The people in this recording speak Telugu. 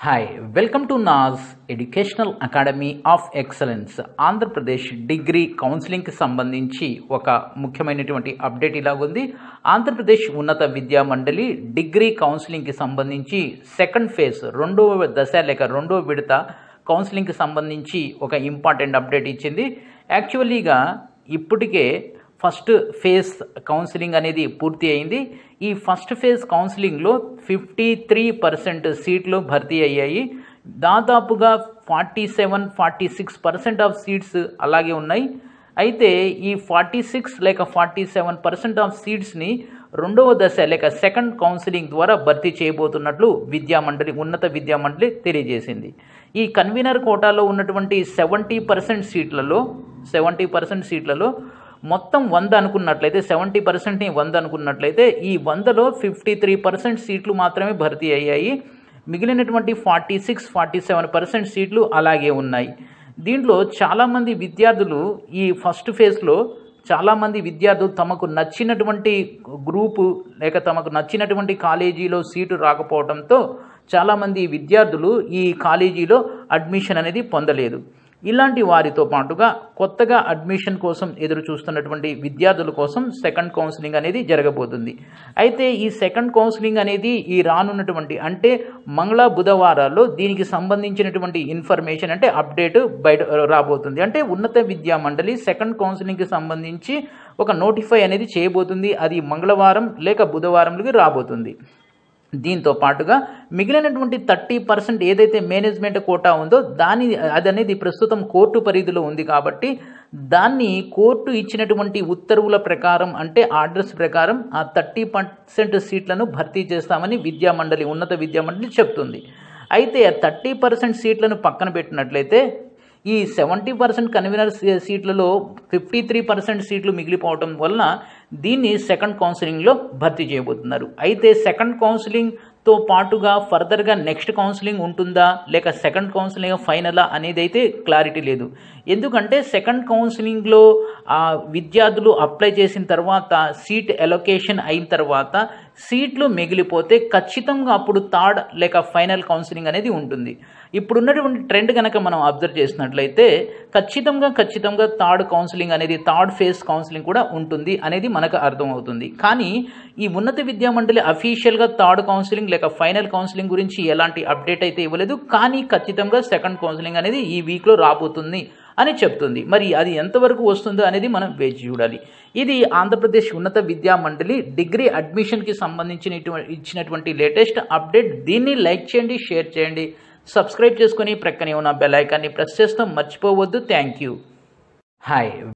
hi welcome to Naz educational academy of excellence Andhra Pradesh degree కౌన్సిలింగ్కి సంబంధించి ఒక ముఖ్యమైనటువంటి అప్డేట్ ఇలాగుంది ఆంధ్రప్రదేశ్ ఉన్నత విద్యా మండలి డిగ్రీ కౌన్సిలింగ్కి సంబంధించి సెకండ్ ఫేజ్ రెండవ దశ లేక రెండవ విడత కౌన్సిలింగ్కి సంబంధించి ఒక ఇంపార్టెంట్ అప్డేట్ ఇచ్చింది యాక్చువల్లీగా ఇప్పటికే ఫస్ట్ ఫేజ్ కౌన్సిలింగ్ అనేది పూర్తి అయింది ఈ ఫస్ట్ ఫేజ్ కౌన్సిలింగ్లో ఫిఫ్టీ త్రీ పర్సెంట్ సీట్లు భర్తీ అయ్యాయి దాదాపుగా forty seven forty six percent of seats అలాగే ఉన్నాయి అయితే ఈ ఫార్టీ సిక్స్ లేక ఫార్టీ సెవెన్ పర్సెంట్ ఆఫ్ సీట్స్ని రెండవ దశ లేక సెకండ్ కౌన్సిలింగ్ ద్వారా భర్తీ చేయబోతున్నట్లు విద్యామండలి ఉన్నత విద్యామండలి తెలియజేసింది ఈ కన్వీనర్ కోటాలో ఉన్నటువంటి సెవెంటీ పర్సెంట్ సీట్లలో సెవెంటీ పర్సెంట్ సీట్లలో మొత్తం వంద అనుకున్నట్లయితే సెవెంటీ పర్సెంట్ని వంద అనుకున్నట్లయితే ఈ వందలో ఫిఫ్టీ త్రీ పర్సెంట్ సీట్లు మాత్రమే భర్తీ అయ్యాయి మిగిలినటువంటి forty six forty seven percent సీట్లు అలాగే ఉన్నాయి దీంట్లో చాలామంది విద్యార్థులు ఈ ఫస్ట్ ఫేజ్లో చాలామంది విద్యార్థులు తమకు నచ్చినటువంటి గ్రూపు లేక తమకు నచ్చినటువంటి కాలేజీలో సీటు రాకపోవడంతో చాలామంది విద్యార్థులు ఈ కాలేజీలో అడ్మిషన్ అనేది పొందలేదు ఇలాంటి వారితో పాటుగా కొత్తగా అడ్మిషన్ కోసం ఎదురు చూస్తున్నటువంటి విద్యార్థుల కోసం సెకండ్ కౌన్సిలింగ్ అనేది జరగబోతుంది అయితే ఈ సెకండ్ కౌన్సిలింగ్ అనేది ఈ రానున్నటువంటి అంటే మంగళ బుధవారాల్లో దీనికి సంబంధించినటువంటి ఇన్ఫర్మేషన్ అంటే అప్డేట్ బయట రాబోతుంది అంటే ఉన్నత విద్యా మండలి సెకండ్ కౌన్సిలింగ్కి సంబంధించి ఒక నోటిఫై అనేది చేయబోతుంది అది మంగళవారం లేక బుధవారంలోకి రాబోతుంది దీంతో పాటుగా మిగిలినటువంటి థర్టీ పర్సెంట్ ఏదైతే మేనేజ్మెంట్ కోటా ఉందో దాని అది అనేది ప్రస్తుతం కోర్టు పరిధిలో ఉంది కాబట్టి దాన్ని కోర్టు ఇచ్చినటువంటి ఉత్తర్వుల ప్రకారం అంటే ఆర్డర్స్ ప్రకారం ఆ థర్టీ పర్సెంట్ సీట్లను భర్తీ చేస్తామని విద్యామండలి ఉన్నత విద్యామండలి చెప్తుంది అయితే ఆ థర్టీ పర్సెంట్ సీట్లను పక్కన పెట్టినట్లయితే ఈ సెవెంటీ పర్సెంట్ కన్వీనర్ సీట్లలో ఫిఫ్టీ త్రీ పర్సెంట్ సీట్లు మిగిలిపోవడం వలన దీన్ని సెకండ్ కౌన్సిలింగ్లో భర్తీ చేయబోతున్నారు అయితే సెకండ్ కౌన్సిలింగ్తో పాటుగా ఫర్దర్గా నెక్స్ట్ కౌన్సిలింగ్ ఉంటుందా లేక సెకండ్ కౌన్సిలింగ్ ఫైనలా అనేది అయితే క్లారిటీ లేదు ఎందుకంటే సెకండ్ కౌన్సిలింగ్లో విద్యార్థులు అప్లై చేసిన తర్వాత సీట్ ఎలొకేషన్ అయిన తర్వాత సీట్లు మిగిలిపోతే ఖచ్చితంగా అప్పుడు థర్డ్ లేక ఫైనల్ కౌన్సిలింగ్ అనేది ఉంటుంది ఇప్పుడున్నటువంటి ట్రెండ్ కనుక మనం అబ్జర్వ్ చేసినట్లయితే ఖచ్చితంగా ఖచ్చితంగా థర్డ్ కౌన్సిలింగ్ అనేది థర్డ్ ఫేజ్ కౌన్సిలింగ్ కూడా ఉంటుంది అనేది మనకు అర్థమవుతుంది కానీ ఈ ఉన్నత విద్యా మండలి అఫీషియల్గా థర్డ్ కౌన్సిలింగ్ లేక ఫైనల్ కౌన్సిలింగ్ గురించి ఎలాంటి అప్డేట్ అయితే ఇవ్వలేదు కానీ ఖచ్చితంగా సెకండ్ కౌన్సిలింగ్ అనేది ఈ వీక్లో రాబోతుంది అని చెప్తుంది మరి అది ఎంతవరకు వస్తుందో అనేది మనం వేచి చూడాలి ఇది ఆంధ్రప్రదేశ్ ఉన్నత విద్యా మండలి డిగ్రీ అడ్మిషన్కి సంబంధించిన ఇచ్చినటువంటి లేటెస్ట్ అప్డేట్ దీన్ని లైక్ చేయండి షేర్ చేయండి సబ్స్క్రైబ్ చేసుకొని ప్రక్కనే ఉన్న బెల్ ఐకాన్ని ప్రెస్ చేస్తాం మర్చిపోవద్దు థ్యాంక్ యూ హాయ్